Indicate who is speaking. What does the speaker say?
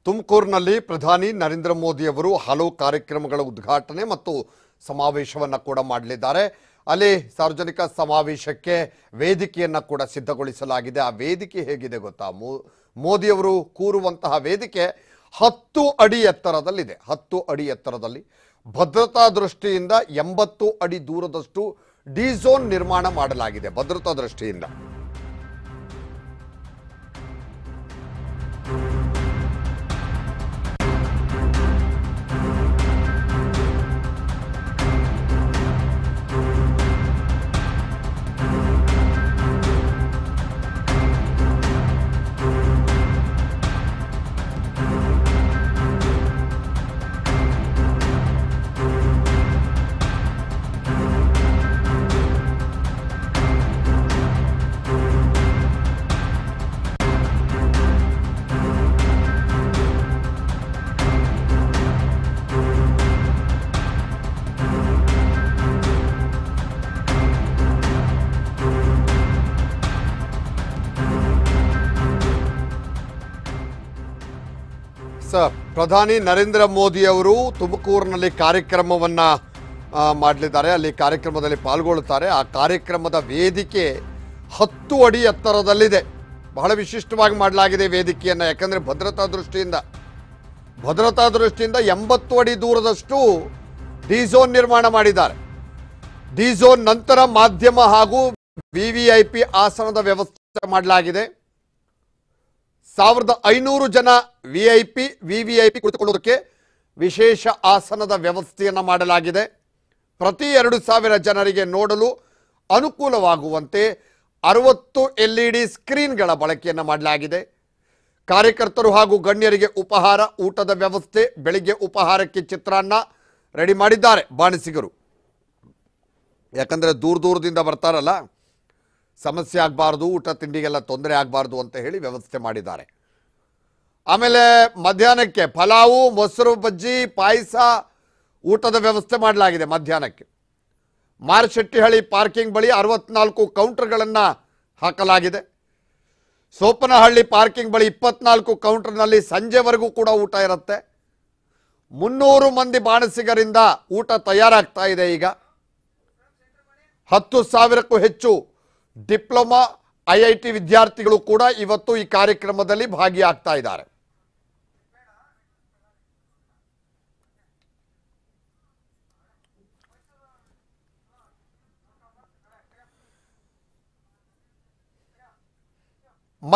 Speaker 1: ತುಮಕೂರಿನಲ್ಲಿ ಪ್ರಧಾನಿ ನರೇಂದ್ರ ಮೋದಿ ಅವರು ಹಲವು ಕಾರ್ಯಕ್ರಮಗಳ ಉದ್ಘಾಟನೆ ಮತ್ತು ಸಮಾವೇಶವನ್ನು ಕೂಡ ಮಾಡಲಿದ್ದಾರೆ ಅಲ್ಲಿ ಸಾರ್ವಜನಿಕ ಸಮಾವೇಶಕ್ಕೆ ವೇದಿಕೆಯನ್ನು ಕೂಡ ಸಿದ್ಧಗೊಳಿಸಲಾಗಿದೆ ಆ ವೇದಿಕೆ ಹೇಗಿದೆ ಗೊತ್ತಾ ಮೋ ಮೋದಿಯವರು ಕೂರುವಂತಹ ವೇದಿಕೆ ಹತ್ತು ಅಡಿ ಎತ್ತರದಲ್ಲಿದೆ ಹತ್ತು ಅಡಿ ಎತ್ತರದಲ್ಲಿ ಭದ್ರತಾ ದೃಷ್ಟಿಯಿಂದ ಎಂಬತ್ತು ಅಡಿ ದೂರದಷ್ಟು ಡಿ ಝೋನ್ ನಿರ್ಮಾಣ ಮಾಡಲಾಗಿದೆ ಭದ್ರತಾ ದೃಷ್ಟಿಯಿಂದ ಸರ್ ಪ್ರಧಾನಿ ನರೇಂದ್ರ ಮೋದಿ ಅವರು ತುಮಕೂರಿನಲ್ಲಿ ಕಾರ್ಯಕ್ರಮವನ್ನ ಆ, ಮಾಡಲಿದ್ದಾರೆ ಅಲ್ಲಿ ಕಾರ್ಯಕ್ರಮದಲ್ಲಿ ಪಾಲ್ಗೊಳ್ಳುತ್ತಾರೆ ಆ ಕಾರ್ಯಕ್ರಮದ ವೇದಿಕೆ ಹತ್ತು ಅಡಿ ಎತ್ತರದಲ್ಲಿದೆ ಬಹಳ ವಿಶಿಷ್ಟವಾಗಿ ಮಾಡಲಾಗಿದೆ ವೇದಿಕೆಯನ್ನು ಯಾಕಂದರೆ ಭದ್ರತಾ ದೃಷ್ಟಿಯಿಂದ ಭದ್ರತಾ ದೃಷ್ಟಿಯಿಂದ ಎಂಬತ್ತು ಅಡಿ ದೂರದಷ್ಟು ಡಿ ಝೋನ್ ನಿರ್ಮಾಣ ಮಾಡಿದ್ದಾರೆ ಡಿ ಝೋನ್ ನಂತರ ಮಾಧ್ಯಮ ಹಾಗೂ ವಿ ವಿ ಐ ಪಿ ಆಸನದ ವ್ಯವಸ್ಥೆ ಮಾಡಲಾಗಿದೆ ಸಾವಿರದ ಐನೂರು ಜನ V I P V V I P ಕುಳಿತುಕೊಳ್ಳೋದಕ್ಕೆ ವಿಶೇಷ ಆಸನದ ವ್ಯವಸ್ಥೆಯನ್ನು ಮಾಡಲಾಗಿದೆ ಪ್ರತಿ ಎರಡು ಸಾವಿರ ಜನರಿಗೆ ನೋಡಲು ಅನುಕೂಲವಾಗುವಂತೆ ಅರವತ್ತು ಎಲ್ ಇ ಡಿ ಸ್ಕ್ರೀನ್ಗಳ ಬಳಕೆಯನ್ನು ಮಾಡಲಾಗಿದೆ ಕಾರ್ಯಕರ್ತರು ಹಾಗೂ ಗಣ್ಯರಿಗೆ ಉಪಹಾರ ಊಟದ ವ್ಯವಸ್ಥೆ ಬೆಳಿಗ್ಗೆ ಉಪಹಾರಕ್ಕೆ ಚಿತ್ರಾನ್ನ ರೆಡಿ ಮಾಡಿದ್ದಾರೆ ಬಾಣಸಿಗರು ಯಾಕಂದರೆ ದೂರ ದೂರದಿಂದ ಬರ್ತಾರಲ್ಲ ಸಮಸ್ಯೆ ಆಗಬಾರ್ದು ಊಟ ತಿಂಡಿಗೆಲ್ಲ ತೊಂದರೆ ಆಗಬಾರ್ದು ಅಂತ ಹೇಳಿ ವ್ಯವಸ್ಥೆ ಮಾಡಿದ್ದಾರೆ ಆಮೇಲೆ ಮಧ್ಯಾಹ್ನಕ್ಕೆ ಪಲಾವು ಮೊಸರು ಬಜ್ಜಿ ಪಾಯಸ ಊಟದ ವ್ಯವಸ್ಥೆ ಮಾಡಲಾಗಿದೆ ಮಧ್ಯಾಹ್ನಕ್ಕೆ ಮಾರ್ಶೆಟ್ಟಿಹಳ್ಳಿ ಪಾರ್ಕಿಂಗ್ ಬಳಿ ಅರವತ್ನಾಲ್ಕು ಕೌಂಟರ್ಗಳನ್ನು ಹಾಕಲಾಗಿದೆ ಸೋಪನಹಳ್ಳಿ ಪಾರ್ಕಿಂಗ್ ಬಳಿ ಇಪ್ಪತ್ನಾಲ್ಕು ಕೌಂಟರ್ನಲ್ಲಿ ಸಂಜೆವರೆಗೂ ಕೂಡ ಊಟ ಇರುತ್ತೆ ಮುನ್ನೂರು ಮಂದಿ ಬಾಣಸಿಗರಿಂದ ಊಟ ತಯಾರಾಗ್ತಾ ಇದೆ ಈಗ ಹತ್ತು ಸಾವಿರಕ್ಕೂ ಹೆಚ್ಚು ಡಿಪ್ಲೊಮಾ ಐ ಐ ಟಿ ವಿದ್ಯಾರ್ಥಿಗಳು ಕೂಡ ಇವತ್ತು ಈ ಕಾರ್ಯಕ್ರಮದಲ್ಲಿ ಭಾಗಿಯಾಗ್ತಾ ಇದ್ದಾರೆ